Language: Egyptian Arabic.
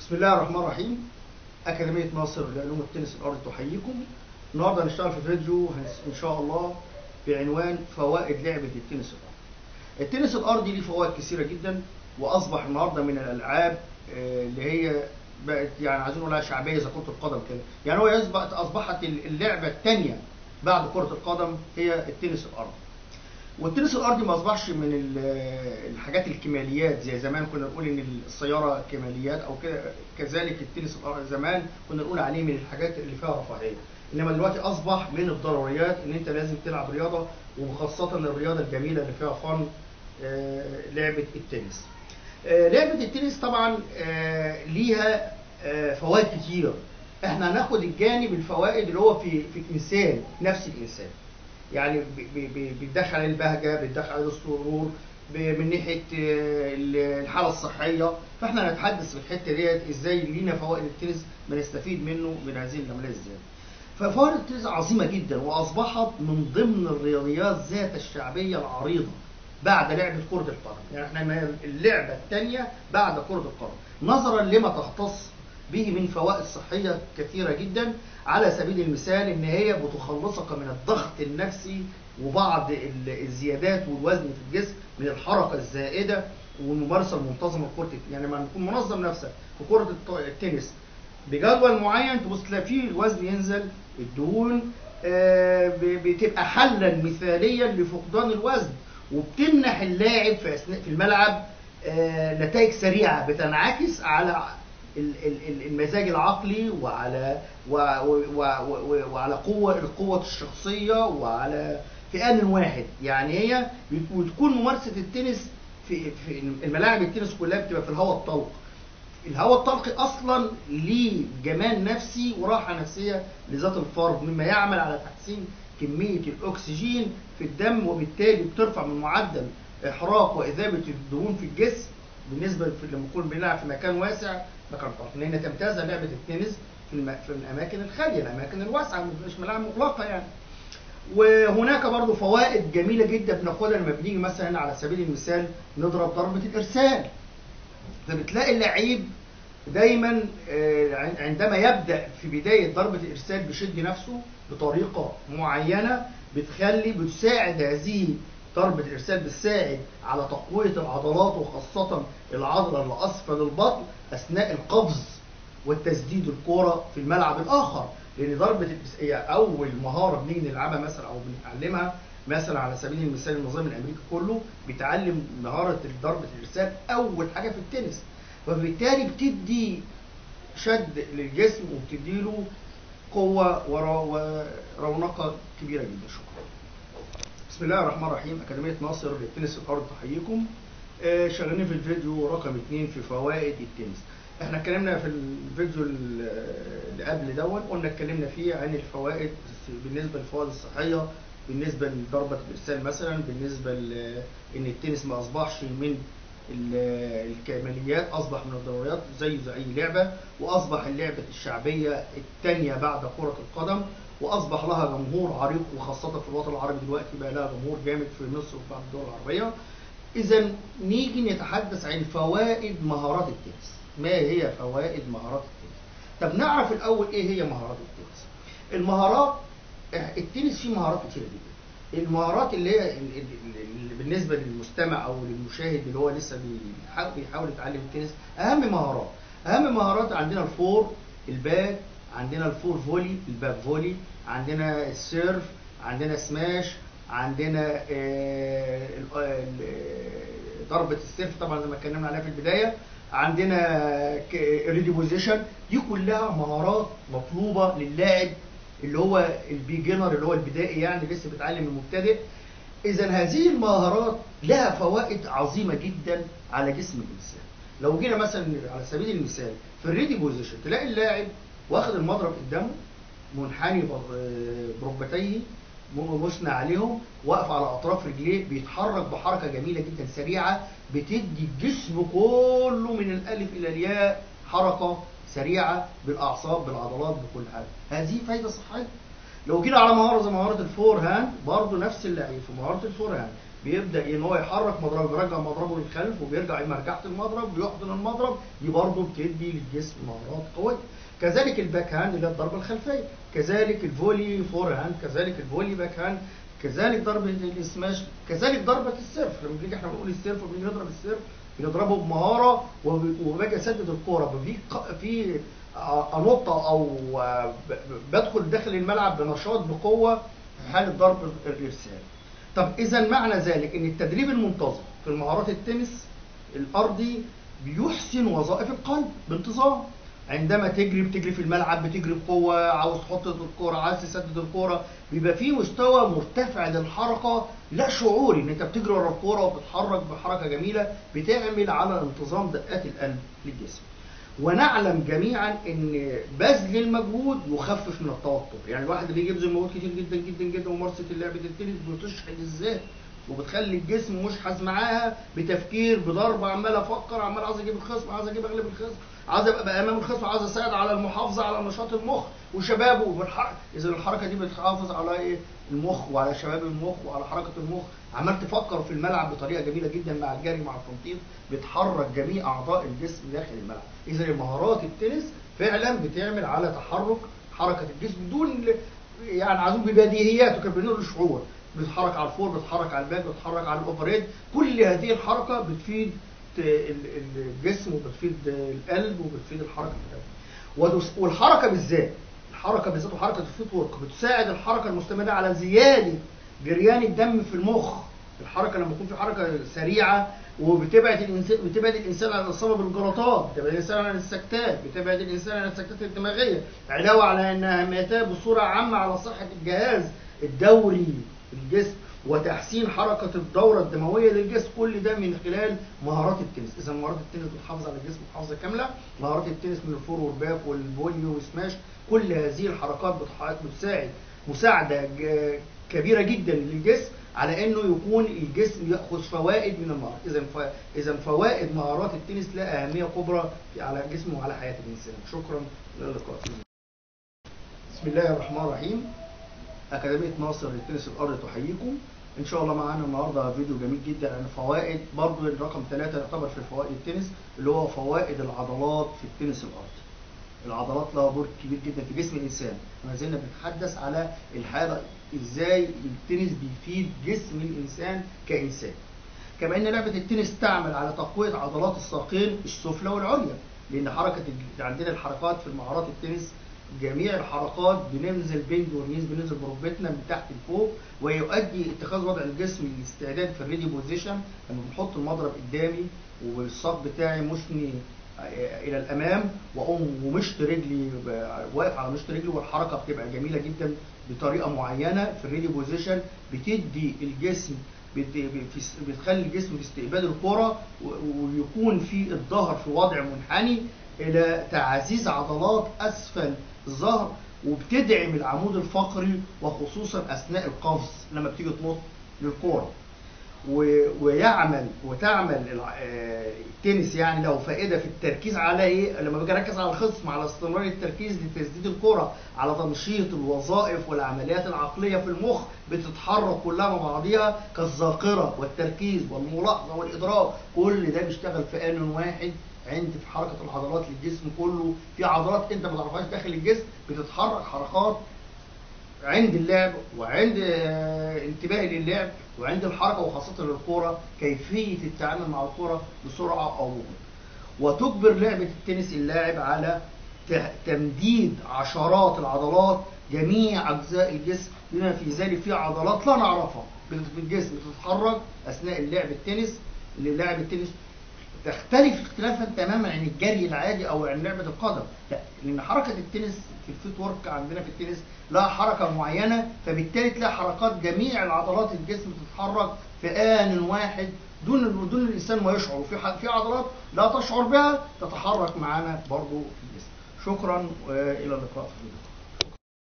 بسم الله الرحمن الرحيم أكاديمية ناصر لعلوم التنس الأرضي تحييكم النهارده هنشتغل في فيديو هنس- إن شاء الله بعنوان فوائد لعبة التنس الأرضي. التنس الأرضي ليه فوائد كثيرة جدا وأصبح النهارده من الألعاب آه، اللي هي بقت يعني عايزين نقولها شعبية زي كرة القدم كده، يعني هو يصبح أصبحت اللعبة الثانية بعد كرة القدم هي التنس الأرضي. والتنس الارضي ما اصبحش من ال- الحاجات الكماليات زي زمان كنا نقول ان السياره كماليات او كده كذلك التنس الارضي زمان كنا نقول عليه من الحاجات اللي فيها رفاهيه انما دلوقتي اصبح من الضروريات ان انت لازم تلعب رياضه وخاصه الرياضه الجميله اللي فيها فن آه، لعبه التنس آه، لعبه التنس طبعا آه، ليها آه، فوائد كتير احنا هناخد الجانب الفوائد اللي هو في في الانسان نفس الانسان يعني ب- ب- ب- بتدخل عليه البهجه بتدخل عليه السرور ب- من ناحيه آه، الحاله الصحيه فاحنا هنتحدث في الحته ديت ازاي لينا فوائد التنس بنستفيد منه من هذه العمليه ازاي ففوائد التنس عظيمه جدا واصبحت من ضمن الرياضيات ذات الشعبيه العريضه بعد لعبه كره القدم يعني احنا ما- اللعبه الثانيه بعد كره القدم نظرا لما تختص به من فوائد صحيه كثيره جدا على سبيل المثال ان هي بتخلصك من الضغط النفسي وبعض ال- الزيادات والوزن في الجسم من الحركه الزائده والممارسه المنتظمه لكره الت- يعني لما نكون منظم نفسك في كره الط- التنس بجدول معين تبص تلاقي فيه الوزن ينزل الدهون آه، ب- بتبقى حلا مثاليا لفقدان الوزن وبتمنح اللاعب في اثناء في الملعب آه، نتائج سريعه بتنعكس على ال- ال- ال- المزاج العقلي وعلى و- و- و- و- وعلى قوه القوه الشخصيه وعلى في ان واحد يعني هي بت- وتكون ممارسه التنس في في الملاعب التنس كلها بتبقى في الهواء الطلق الهواء الطلقي اصلا ليه جمال نفسي وراحه نفسيه لذات الفرد مما يعمل على تحسين كميه الاكسجين في الدم وبالتالي بترفع من معدل احراق واذابه الدهون في الجسم بالنسبه في لما نكون بنلعب في مكان واسع مكان طلق لان تمتاز لعبه التنس في, الم... في الاماكن الخاليه الاماكن الواسعه مش ملاعب مغلقه يعني وهناك برضو فوائد جميله جدا بناخدها لما بنيجي مثلا على سبيل المثال نضرب ضربه الارسال فبتلاقي اللعيب دايما آه، عندما يبدا في بدايه ضربه الارسال بيشد نفسه بطريقه معينه بتخلي بتساعد هذه ضربه الارسال بتساعد على تقويه العضلات وخاصه العضله اللي اسفل البطن اثناء القفز والتسديد الكرة في الملعب الآخر لأن ضربة الإرس- هي أول مهارة بنيجي نلعبها مثلا أو بنتعلمها مثلا على سبيل المثال النظام الأمريكي كله بيتعلم مهارة ضربة الإرسال أول حاجة في التنس وبالتالي بتدي شد للجسم وبتديله قوة ورا- ورونقة كبيرة جدا شكرا بسم الله الرحمن الرحيم أكاديمية ناصر للتنس الأرض تحييكم آه، شغالين في الفيديو رقم اتنين في فوائد التنس احنا اتكلمنا في الفيديو ال- اللي قبل دون قلنا اتكلمنا فيه عن الفوائد بالنسبه للفوائد الصحيه بالنسبه لضربه الارسال مثلا بالنسبه ل- ان التنس ما اصبحش من ال- الكماليات اصبح من الضروريات زي زي اي لعبه واصبح اللعبه الشعبيه الثانيه بعد كره القدم واصبح لها جمهور عريق وخاصه في الوطن العربي دلوقتي بقى لها جمهور جامد في مصر وفي بعض الدول العربيه اذا نيجي نتحدث عن فوائد مهارات التنس ما هي فوائد مهارات التنس طب نعرف الاول ايه هي مهارات التنس المهارات التنس فيه مهارات كتيره جدا المهارات اللي هي ال- ال- ال- بالنسبه للمستمع او للمشاهد اللي هو لسه بيحاول بيحاول يتعلم التنس اهم مهارات اهم مهارات عندنا الفور الباك عندنا الفور فولي الباك فولي عندنا السيرف عندنا سماش عندنا آه، ال- ال- ضربه السيرف طبعا زي ما اتكلمنا عليها في البدايه عندنا ريدي بوزيشن دي كلها مهارات مطلوبه للاعب اللي هو البيجنر اللي هو البدائي يعني لسه بيتعلم المبتدئ اذا هذه المهارات لها فوائد عظيمه جدا على جسم الانسان لو جينا مثلا على سبيل المثال في الريدي بوزيشن تلاقي اللاعب واخد المضرب قدامه منحني بر- بركبتيه م- مثنى عليهم واقف على اطراف رجليه بيتحرك بحركه جميله جدا سريعه بتدي الجسم كله من الالف الى الياء حركه سريعه بالاعصاب بالعضلات بكل حاجه هذه فايده صحيه لو جينا على مهاره زي مهاره الفور هاند برضه نفس اللعيب في مهاره الفور هاند بيبدا ان هو يحرك مضربه بيرجع مضربه للخلف وبيرجع مرجعه المضرب ويحضن المضرب دي برضه بتدي للجسم مهارات قويه كذلك الباك هاند اللي هي الضربه الخلفيه كذلك الفولي فور هاند كذلك الفولي باك هاند كذلك ضربه السماش كذلك ضربه السيرف لما بنيجي احنا بنقول السيرف وبنيجي نضرب السيرف بنضربه بمهاره وب- وباجي اسدد الكوره في ق- في ع- نقطه او ب- ب- بدخل داخل الملعب بنشاط بقوه في حاله ضرب الارسال طب اذا معنى ذلك ان التدريب المنتظم في المهارات التنس الارضي بيحسن وظائف القلب بانتظام عندما تجري بتجري في الملعب بتجري بقوه عاوز تحط الكوره عايز تسدد الكوره بيبقى في مستوى مرتفع للحركه لا شعوري ان انت بتجري ورا الكوره وبتتحرك بحركه جميله بتعمل على انتظام دقات القلب للجسم ونعلم جميعا ان بذل المجهود يخفف من التوتر يعني الواحد اللي بيجي يبذل مجهود كتير جدا جدا جدا وممارسه لعبه التنس بتشحن الذات وبتخلي الجسم مشحذ معاها بتفكير بضرب عمال افكر عمال عايز اجيب الخصم عايز اجيب اغلب الخصم عايز ابقى امام الخصم عايز اساعد على المحافظه على نشاط المخ وشبابه والحركه اذا الحركه دي بتحافظ على ايه المخ وعلى شباب المخ وعلى حركه المخ عمال تفكر في الملعب بطريقه جميله جدا مع الجري مع التنطيط بتحرك جميع اعضاء الجسم داخل الملعب اذا مهارات التنس فعلا بتعمل على تحرك حركه الجسم بدون يعني عايزين ببديهيات وكان بنقول شعور بتتحرك على الفور بتتحرك على الباك بتتحرك على الاوفريد كل هذه الحركه بتفيد ال- ال- الجسم وبتفيد القلب وبتفيد الحركه بتاعته ودس- والحركه بالذات الحركه بالذات وحركه الفوت ورك بتساعد الحركه المستمره على زياده جريان الدم في المخ الحركه لما يكون في حركه سريعه وبتبعد الانسان بتبعد الانسان عن الاصابه بالجلطات بتبعد الانسان عن السكتات بتبعد الانسان عن السكتات الدماغيه علاوه على ان اهميتها بصوره عامه على صحه الجهاز الدوري في الجسم وتحسين حركه الدوره الدمويه للجسم كل ده من خلال مهارات التنس اذا مهارات التنس بتحافظ على الجسم محافظه كامله مهارات التنس من الفور والباك والبوليو والسماش كل هذه الحركات بتح- بتساعد مساعده ج- كبيره جدا للجسم على انه يكون الجسم ياخذ فوائد من المهارات اذا ف... اذا فوائد مهارات التنس لها اهميه كبرى في- على الجسم وعلى حياه الانسان شكرا الى اللقاء بسم الله الرحمن الرحيم أكاديمية ناصر للتنس الأرضي تحييكم إن شاء الله معانا النهاردة فيديو جميل جدا عن فوائد برضو الرقم ثلاثة يعتبر في فوائد التنس اللي هو فوائد العضلات في التنس الأرضي العضلات لها دور كبير جدا في جسم الإنسان ما زلنا بنتحدث على الحالة إزاي التنس بيفيد جسم الإنسان كإنسان كما ان لعبه التنس تعمل على تقويه عضلات الساقين السفلى والعليا لان حركه ال- عندنا الحركات في مهارات التنس جميع الحركات بننزل بنج ورنيز بننزل بركبتنا من تحت لفوق ويؤدي اتخاذ وضع الجسم للاستعداد في الريدي بوزيشن لما بنحط المضرب قدامي والساق بتاعي مشني الى الامام واقوم ومشط رجلي ب- واقف على مشط رجلي والحركه بتبقى جميله جدا بطريقه معينه في الريدي بوزيشن بتدي الجسم بت- بت- بتخلي الجسم في استقبال الكره و- ويكون في الظهر في وضع منحني الى تعزيز عضلات اسفل الظهر وبتدعم العمود الفقري وخصوصا اثناء القفز لما بتيجي تنط للكوره و- ويعمل وتعمل الع- آه، التنس يعني له فائده في التركيز على ايه؟ لما باجي اركز على الخصم على استمرار التركيز لتسديد الكره على تنشيط الوظائف والعمليات العقليه في المخ بتتحرك كلها مع بعضيها كالذاكره والتركيز والملاحظه والادراك كل ده بيشتغل في ان واحد عند في حركه العضلات للجسم كله في عضلات انت ما تعرفهاش داخل الجسم بتتحرك حركات عند اللعب وعند آه، انتباهي للعب وعند الحركه وخاصه للكوره كيفيه التعامل مع الكوره بسرعه او ببطء وتجبر لعبه التنس اللاعب على ت- تمديد عشرات العضلات جميع اجزاء الجسم بما في ذلك في عضلات لا نعرفها في الجسم بتتحرك اثناء اللعب التنس اللي لاعب التنس تختلف اختلافا تماما عن الجري العادي او عن لعبه القدم لا لان حركه التنس في الفوت ورك عندنا في التنس لها حركه معينه فبالتالي تلاقي حركات جميع العضلات الجسم تتحرك في ان واحد دون دون الانسان ما يشعر وفي ح- في عضلات لا تشعر بها تتحرك معانا برضو في الجسم شكرا والى اللقاء في الفيديو